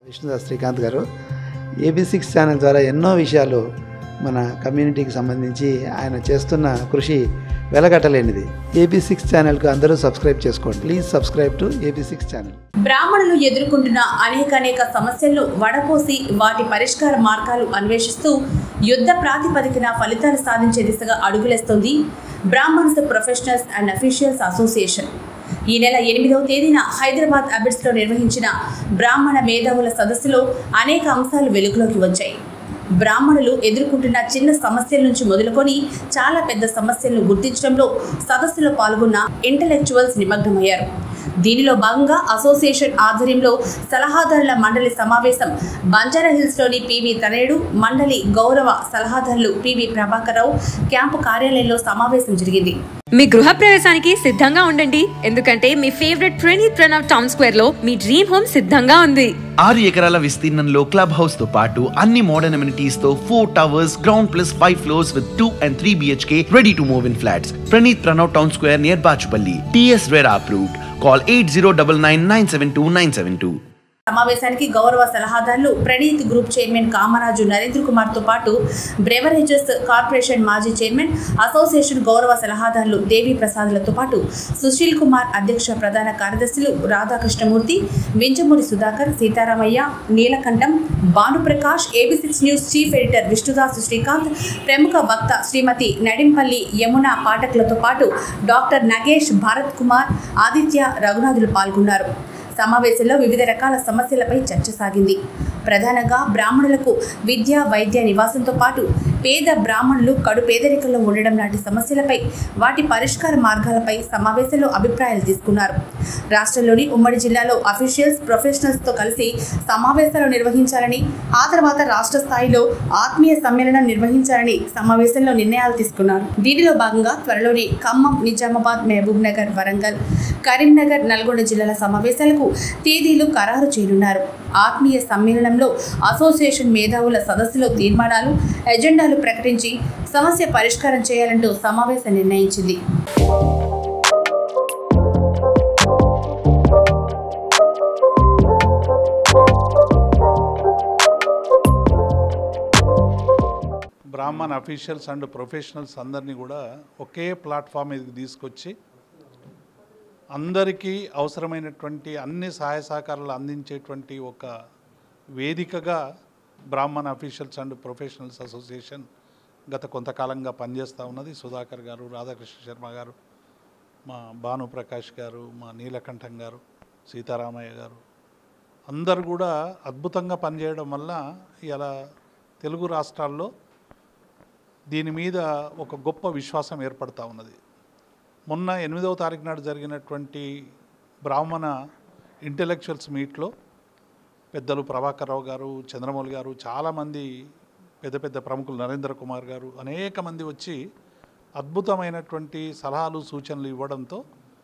విష్ణుదాస్ శ్రీకాంత్ గారు AB six channel ద్వారా ఎన్నో విషయాలు మన కమ్యూనిటీకి సంబంధించి ఆయన చేస్తున్న కృషి వెలగట్టలేనిది ఏబీ సిక్స్ ఛానల్కు అందరూ సబ్స్క్రైబ్ చేసుకోండి please subscribe to AB six channel బ్రాహ్మణులు ఎదుర్కొంటున్న అనేక అనేక సమస్యలను వడపోసి వాటి పరిష్కార మార్గాలు అన్వేషిస్తూ యుద్ధ ప్రాతిపదికన ఫలితాలు సాధించే దిశగా అడుగులేస్తోంది Brahmins professionals and officials association ఈ నెల ఎనిమిదవ తేదీన హైదరాబాద్ అబిడ్స్లో నిర్వహించిన బ్రాహ్మణ మేధావుల సదస్సులో అనేక అంశాలు వెలుగులోకి వచ్చాయి బ్రాహ్మణులు ఎదుర్కొంటున్న చిన్న సమస్యల నుంచి మొదలుకొని చాలా పెద్ద సమస్యలను గుర్తించడంలో సదస్సులో పాల్గొన్న ఇంటలెక్చువల్స్ నిమగ్నమయ్యారు దీనిలో భాగంగా అసోసియేషన్ ఆధ్వర్యంలో సలహాదారుల మండలి సమావేశం బంజారా హిల్స్లోని పివి తనేడు మండలి గౌరవ సలహాదారులు పివి ప్రభాకరరావు క్యాంపు కార్యాలయంలో సమావేశం జరిగింది మీ గృహ ప్రవేశానికి సిద్ధంగా ఉండండి ఎందుకంటే మీ favourite Praneeth Pranav town square లో మీ డ్రీమ్ హోమ్ సిద్ధంగా ఉంది ఆరు ఎకరాల విస్తీర్ణంలో క్లబ్ హౌస్ తో పాటు అన్ని మోడర్న్ అమ్యూనిటీస్ తో four towers ground plus five floors with two and three BHK ready to move in flats Praneeth Pranav town square near Bachupalli TS RERA approved call eight zero double nine nine seven two nine seven two సమావేశానికి గౌరవ సలహాదారులు Praneeth group chairman Kamaraju Narendra Kumar తో పాటు beverages corporation మాజీ chairman association గౌరవ సలహాదారులు దేవి ప్రసాద్లతో పాటు సుశీల్ కుమార్ అధ్యక్ష ప్రధాన కార్యదర్శులు Radhakrishnamurthy Vinjamuri Sudhakar Seetharamaiah Neelakantam Bhanuprakash AB six news chief editor Vishnudas Srikanth ప్రముఖ వక్త శ్రీమతి నడింపల్లి యమున పాఠకులతో పాటు డాక్టర్ నగేష్ భారత్ కుమార్ ఆదిత్య రఘునాథులు పాల్గొన్నారు సమావేశంలో వివిధ రకాల సమస్యలపై చర్చ సాగింది ప్రధానంగా బ్రాహ్మణులకు విద్య వైద్య నివాసంతో పాటు పేద బ్రాహ్మణులు కడు పేదరికంలో ఉండడం లాంటి సమస్యలపై వాటి పరిష్కార మార్గాలపై సమావేశంలో అభిప్రాయాలు తీసుకున్నారు రాష్ట్రంలోని ఉమ్మడి జిల్లాలో అఫీషియల్స్ ప్రొఫెషనల్స్తో కలిసి సమావేశాలు నిర్వహించాలని ఆ తర్వాత రాష్ట్ర స్థాయిలో ఆత్మీయ సమ్మేళనం నిర్వహించాలని సమావేశంలో నిర్ణయాలు తీసుకున్నారు దీనిలో భాగంగా త్వరలోనే ఖమ్మం నిజామాబాద్ మహబూబ్ నగర్ వరంగల్ కరీంనగర్ నల్గొండ జిల్లాల సమావేశాలకు తేదీలు ఖరారు చేయనున్నారు ఆత్మీయ సమ్మేళనంలో అసోసియేషన్ మేధావుల సదస్సులో తీర్మానాలు ఎజెండాలు ప్రకటించి సమస్య పరిష్కారం చేయాలంటూ సమావేశం నిర్ణయించింది బ్రాహ్మణ్ అఫీషియల్స్ అండ్ ప్రొఫెషనల్స్ అందరినీ కూడా ఒకే ప్లాట్ఫామ్ మీదకి తీసుకొచ్చి అందరికీ అవసరమైనటువంటి అన్ని సహాయ సహకారాలు అందించేటువంటి ఒక వేదికగా Brahmin officials and professionals association గత కొంతకాలంగా పనిచేస్తూ ఉన్నది సుధాకర్ గారు రాధాకృష్ణ శర్మ గారు మా భానుప్రకాష్ గారు మా నీలకంఠం గారు సీతారామయ్య గారు అందరు కూడా అద్భుతంగా పనిచేయడం వల్ల ఇలా తెలుగు రాష్ట్రాల్లో దీని మీద ఒక గొప్ప విశ్వాసం ఏర్పడతా ఉన్నది మొన్న ఎనిమిదవ తారీఖు నాడు జరిగినటువంటి బ్రాహ్మణ ఇంటెలెక్చువల్స్ మీట్లో పెద్దలు ప్రభాకర్ రావు గారు చంద్రమౌళి గారు చాలామంది పెద్ద పెద్ద ప్రముఖులు నరేంద్ర కుమార్ గారు అనేక మంది వచ్చి అద్భుతమైనటువంటి సలహాలు సూచనలు ఇవ్వడంతో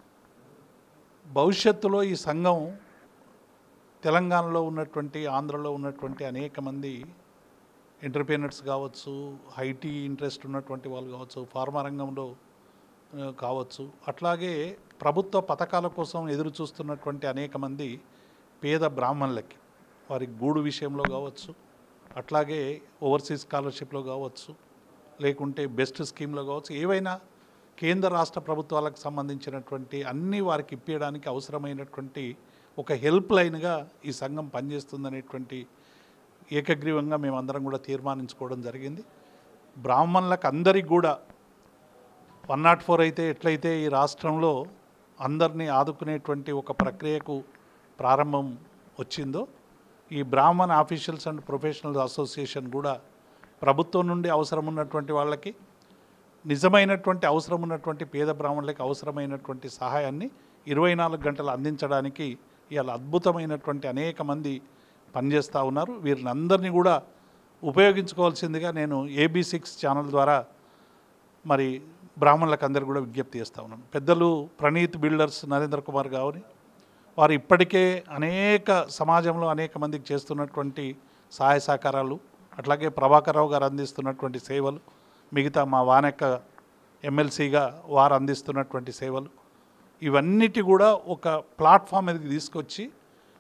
భవిష్యత్తులో ఈ సంఘం తెలంగాణలో ఉన్నటువంటి ఆంధ్రలో ఉన్నటువంటి అనేక మంది ఎంటర్ప్రీనర్స్ కావచ్చు ఐటీ ఇంట్రెస్ట్ ఉన్నటువంటి వాళ్ళు కావచ్చు ఫార్మా రంగంలో ఆ, కావచ్చు అట్లాగే ప్రభుత్వ పథకాల కోసం ఎదురు చూస్తున్నటువంటి అనేక మంది పేద బ్రాహ్మణులకి వారి గూడు విషయంలో కావచ్చు అట్లాగే ఓవర్సీస్ స్కాలర్షిప్లో కావచ్చు లేకుంటే బెస్ట్ స్కీమ్లో కావచ్చు ఏవైనా కేంద్ర రాష్ట్ర ప్రభుత్వాలకు సంబంధించినటువంటి అన్ని వారికి ఇప్పించడానికి అవసరమైనటువంటి ఒక హెల్ప్ లైన్గా ఈ సంఘం పనిచేస్తుందనేటువంటి ఏకగ్రీవంగా మేమందరం కూడా తీర్మానించుకోవడం జరిగింది బ్రాహ్మణులకు అందరికి కూడా వన్ నాట్ ఫోర్ అయితే ఎట్లయితే ఈ రాష్ట్రంలో అందరినీ ఆదుకునేటువంటి ఒక ప్రక్రియకు ప్రారంభం వచ్చిందో ఈ బ్రాహ్మణ ఆఫీషియల్స్ అండ్ ప్రొఫెషనల్స్ అసోసియేషన్ కూడా ప్రభుత్వం నుండి అవసరం ఉన్నటువంటి వాళ్ళకి నిజమైనటువంటి అవసరం ఉన్నటువంటి పేద బ్రాహ్మణులకి అవసరమైనటువంటి సహాయాన్ని ఇరవై నాలుగు గంటలు అందించడానికి ఇవాళ అద్భుతమైనటువంటి అనేక మంది పనిచేస్తూ ఉన్నారు వీరిని అందరినీ కూడా ఉపయోగించుకోవాల్సిందిగా నేను ఏబీ సిక్స్ ఛానల్ ద్వారా మరి బ్రాహ్మణులకు అందరు కూడా విజ్ఞప్తి చేస్తూ ఉన్నాను పెద్దలు ప్రణీత్ బిల్డర్స్ నరేంద్ర కుమార్ గారిని వారు ఇప్పటికే అనేక సమాజంలో అనేక మందికి చేస్తున్నటువంటి సహాయ సహకారాలు అట్లాగే ప్రభాకర్ రావు గారు అందిస్తున్నటువంటి సేవలు మిగతా మా వానెక్క ఎమ్మెల్సీగా వారు అందిస్తున్నటువంటి సేవలు ఇవన్నిటి కూడా ఒక ప్లాట్ఫామ్ మీదకి తీసుకొచ్చి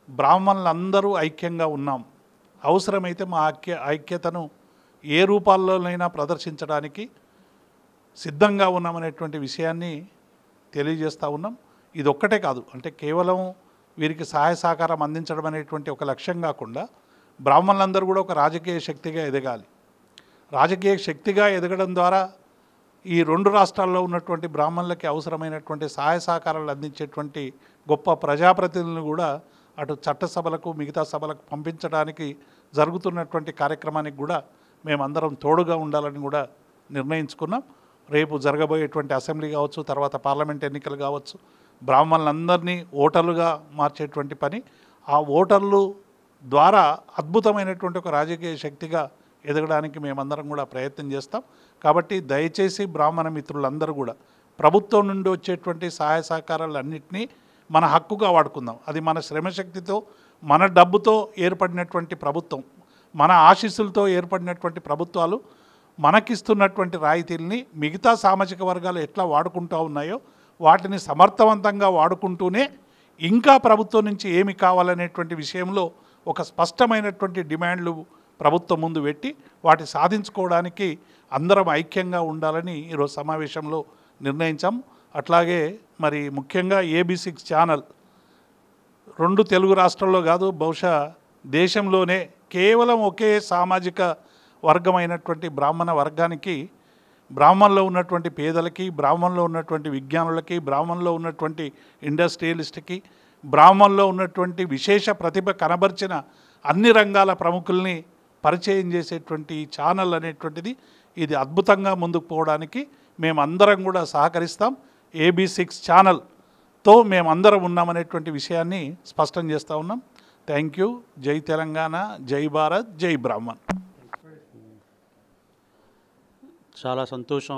బ్రాహ్మణులందరూ ఐక్యంగా ఉన్నాం అవసరమైతే మా ఐక్య ఐక్యతను ఏ రూపాల్లోనైనా ప్రదర్శించడానికి సిద్ధంగా ఉన్నామనేటువంటి విషయాన్ని తెలియజేస్తూ ఉన్నాం ఇది ఒక్కటే కాదు అంటే కేవలం వీరికి సహాయ సహకారం అందించడం అనేటువంటి ఒక లక్ష్యం కాకుండా బ్రాహ్మణులందరూ కూడా ఒక రాజకీయ శక్తిగా ఎదగాలి రాజకీయ శక్తిగా ఎదగడం ద్వారా ఈ రెండు రాష్ట్రాల్లో ఉన్నటువంటి బ్రాహ్మణులకి అవసరమైనటువంటి సహాయ సహకారాలు అందించేటువంటి గొప్ప ప్రజాప్రతినిధులను కూడా అటు చట్టసభలకు మిగతా సభలకు పంపించడానికి జరుగుతున్నటువంటి కార్యక్రమానికి కూడా మేమందరం తోడుగా ఉండాలని కూడా నిర్ణయించుకున్నాం రేపు జరగబోయేటువంటి అసెంబ్లీ కావచ్చు తర్వాత పార్లమెంట్ ఎన్నికలు కావచ్చు బ్రాహ్మణులందరినీ ఓటర్లుగా మార్చేటువంటి పని ఆ ఓటర్లు ద్వారా అద్భుతమైనటువంటి ఒక రాజకీయ శక్తిగా ఎదగడానికి మేమందరం కూడా ప్రయత్నం చేస్తాం కాబట్టి దయచేసి బ్రాహ్మణ మిత్రులందరూ కూడా ప్రభుత్వం నుండి వచ్చేటువంటి సహాయ సహకారాలన్నింటినీ మన హక్కుగా వాడుకుందాం అది మన శ్రమశక్తితో మన డబ్బుతో ఏర్పడినటువంటి ప్రభుత్వం మన ఆశీస్సులతో ఏర్పడినటువంటి ప్రభుత్వాలు మనకిస్తున్నటువంటి రాయితీల్ని మిగతా సామాజిక వర్గాలు ఎట్లా వాడుకుంటూ ఉన్నాయో వాటిని సమర్థవంతంగా వాడుకుంటూనే ఇంకా ప్రభుత్వం నుంచి ఏమి కావాలనేటువంటి విషయంలో ఒక స్పష్టమైనటువంటి డిమాండ్లు ప్రభుత్వం ముందు పెట్టి వాటి సాధించుకోవడానికి అందరం ఐక్యంగా ఉండాలని ఈరోజు సమావేశంలో నిర్ణయించాం అట్లాగే మరి ముఖ్యంగా ఏబీ సిక్స్ ఛానల్ రెండు తెలుగు రాష్ట్రాల్లో కాదు బహుశా దేశంలోనే కేవలం ఒకే సామాజిక వర్గమైనటువంటి బ్రాహ్మణ వర్గానికి బ్రాహ్మణంలో ఉన్నటువంటి పేదలకి బ్రాహ్మణంలో ఉన్నటువంటి విజ్ఞానులకి బ్రాహ్మణంలో ఉన్నటువంటి ఇండస్ట్రియలిస్ట్కి బ్రాహ్మణంలో ఉన్నటువంటి విశేష ప్రతిభ కనబర్చిన అన్ని రంగాల ప్రముఖుల్ని పరిచయం చేసేటువంటి ఈ ఛానల్ అనేటువంటిది ఇది అద్భుతంగా ముందుకు పోవడానికి మేమందరం కూడా సహకరిస్తాం ఏబీ సిక్స్ ఛానల్తో మేమందరం ఉన్నామనేటువంటి విషయాన్ని స్పష్టం చేస్తూ ఉన్నాం థ్యాంక్ యూ జై తెలంగాణ జై భారత్ జై బ్రాహ్మణ్ చాలా సంతోషం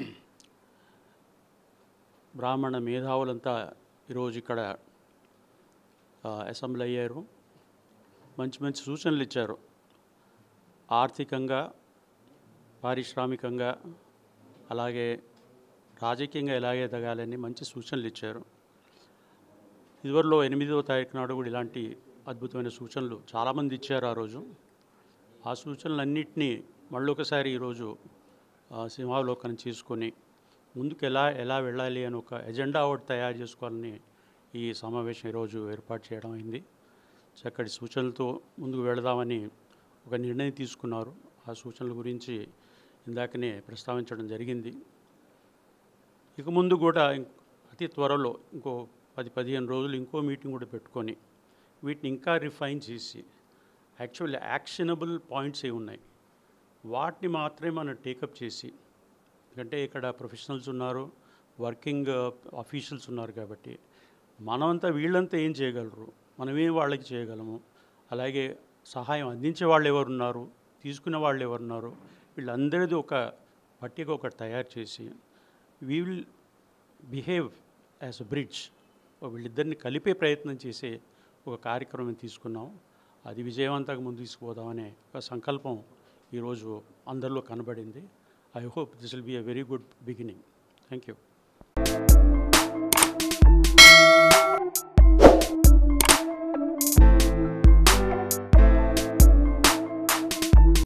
బ్రాహ్మణ మేధావులంతా ఈరోజు ఇక్కడ ఆ, అసెంబ్లీ అయ్యారు మంచి మంచి సూచనలు ఇచ్చారు ఆర్థికంగా పారిశ్రామికంగా అలాగే రాజకీయంగా ఎలాగే ఎదగాలని మంచి సూచనలు ఇచ్చారు ఇదివరలో ఎనిమిదవ తారీఖు నాడు కూడా ఇలాంటి అద్భుతమైన సూచనలు చాలామంది ఇచ్చారు ఆ రోజు ఆ సూచనలన్నింటినీ మళ్ళొకసారి ఈరోజు ఆ, సింహావలోకనం చేసుకొని ముందుకు ఎలా ఎలా వెళ్ళాలి అని ఒక ఎజెండా ఒకటి తయారు చేసుకోవాలని ఈ సమావేశం ఈరోజు ఏర్పాటు చేయడం అయింది చక్కటి సూచనలతో ముందుకు వెళదామని ఒక నిర్ణయం తీసుకున్నారు ఆ సూచనల గురించి ఇందాకనే ప్రస్తావించడం జరిగింది ఇక ముందు కూడా ఇం- అతి త్వరలో ఇంకో పది పదిహేను రోజులు ఇంకో మీటింగ్ కూడా పెట్టుకొని వీటిని ఇంకా రిఫైన్ చేసి యాక్చువల్ యాక్షనబుల్ పాయింట్స్ ఏ ఉన్నాయి వాటిని మాత్రమే మనం టేకప్ చేసి ఎందుకంటే ఇక్కడ ప్రొఫెషనల్స్ ఉన్నారు వర్కింగ్ అఫీషియల్స్ ఉన్నారు కాబట్టి మనమంతా వీళ్ళంతా ఏం చేయగలరు మనమేం వాళ్ళకి చేయగలము అలాగే సహాయం అందించే వాళ్ళు ఎవరున్నారు తీసుకునే వాళ్ళు ఎవరున్నారు వీళ్ళందరిది ఒక పట్టిక ఒకటి తయారు చేసి we will behave as a bridge వీళ్ళిద్దరిని కలిపే ప్రయత్నం చేసే ఒక కార్యక్రమం తీసుకున్నాం అది విజయవంతంగా ముందు తీసుకుపోదామనే ఒక సంకల్పం ఈరోజు అందరిలో కనబడింది I hope this will be a very good beginning thank you